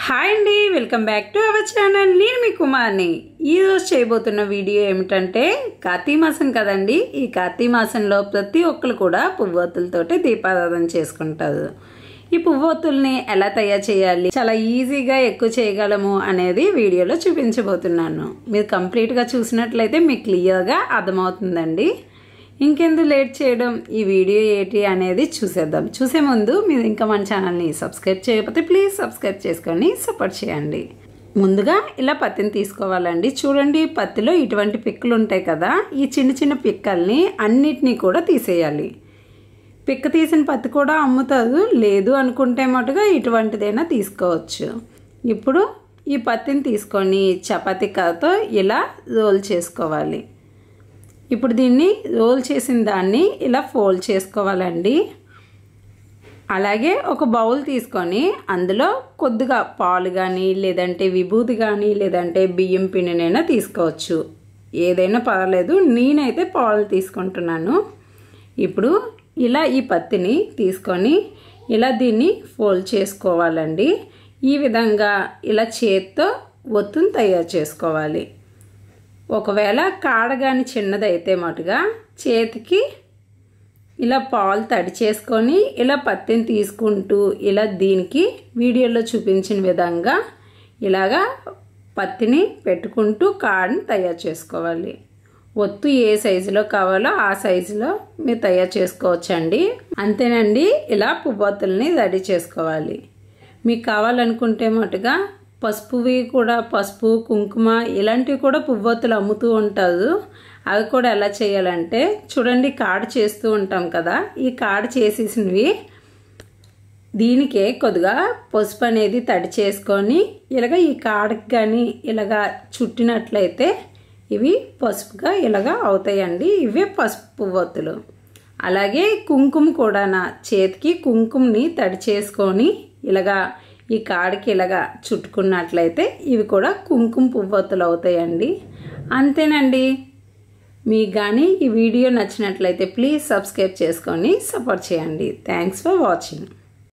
hi అండి welcome back to our channel నేను మీ కుమార్ని ఈరోజు చేయబోతున్న వీడియో ఏమిటంటే కార్తీ మాసం కదండి ఈ కార్తీ మాసంలో ప్రతి ఒక్కరు కూడా పువ్వొత్తులతోటి దీపారాధన చేసుకుంటారు ఈ పువ్వొత్తుల్ని ఎలా తయారు చేయాలి చాలా ఈజీగా ఎక్కువ చేయగలము అనేది వీడియోలో చూపించబోతున్నాను మీరు కంప్లీట్గా చూసినట్లయితే మీకు క్లియర్గా అర్థమవుతుందండి ఇంకెందుకు లేట్ చేయడం ఈ వీడియో ఏంటి అనేది చూసేద్దాం చూసే ముందు మీరు ఇంకా మన ఛానల్ని సబ్స్క్రైబ్ చేయకపోతే ప్లీజ్ సబ్స్క్రైబ్ చేసుకొని సపోర్ట్ చేయండి ముందుగా ఇలా పత్తిని తీసుకోవాలండి చూడండి పత్తిలో ఇటువంటి పిక్కలు ఉంటాయి కదా ఈ చిన్న చిన్న పిక్కల్ని అన్నిటినీ కూడా తీసేయాలి పిక్క తీసిన పత్తి కూడా అమ్ముతారు లేదు అనుకుంటే మటుగా ఇటువంటిదైనా తీసుకోవచ్చు ఇప్పుడు ఈ పత్తిని తీసుకొని చపాతీ కర్రతో ఇలా రోల్ చేసుకోవాలి ఇప్పుడు దీన్ని రోల్ చేసిన దాన్ని ఇలా ఫోల్డ్ చేసుకోవాలండి అలాగే ఒక బౌల్ తీసుకొని అందులో కొద్దిగా పాలు కానీ లేదంటే విభూతి కానీ లేదంటే బియ్యం పిండినైనా తీసుకోవచ్చు ఏదైనా పర్వాలేదు నేనైతే పాలు తీసుకుంటున్నాను ఇప్పుడు ఇలా ఈ పత్తిని తీసుకొని ఇలా దీన్ని ఫోల్డ్ చేసుకోవాలండి ఈ విధంగా ఇలా చేత్తో ఒత్తుని తయారు చేసుకోవాలి ఒకవేళ కాడ కానీ చిన్నదైతే మటుగా చేతికి ఇలా పాలు తడి చేసుకొని ఇలా పత్తిని తీసుకుంటూ ఇలా దీనికి వీడియోలో చూపించిన విధంగా ఇలాగా పత్తిని పెట్టుకుంటూ కాడని తయారు చేసుకోవాలి ఒత్తు ఏ సైజులో కావాలో ఆ సైజులో మీరు తయారు చేసుకోవచ్చండి అంతేనండి ఇలా పువ్వొత్తుల్ని రెడీ చేసుకోవాలి మీకు కావాలనుకుంటే మటుగా పసుపువి కూడా పసుపు కుంకుమ ఇలాంటివి కూడా పువ్వొత్తులు అమ్ముతూ ఉంటారు అవి కూడా ఎలా చేయాలంటే చూడండి కాడ చేస్తూ ఉంటాం కదా ఈ కాడ చేసేసినవి దీనికే కొద్దిగా పసుపు అనేది తడి చేసుకొని ఇలాగ ఈ కాడకి కానీ ఇలాగ చుట్టినట్లయితే ఇవి పసుపుగా ఇలాగ అవుతాయండి ఇవే పసుపు పువ్వొత్తులు అలాగే కుంకుమ కూడా నా చేతికి కుంకుమని తడి చేసుకొని ఇలాగా ఈ కాడికి ఇలాగా చుట్టుకున్నట్లయితే ఇవి కూడా కుంకుమ పువ్వొత్తులు అవుతాయండి అంతేనండి మీకు కానీ ఈ వీడియో నచ్చినట్లయితే ప్లీజ్ సబ్స్క్రైబ్ చేసుకొని సపోర్ట్ చేయండి థ్యాంక్స్ ఫర్ వాచింగ్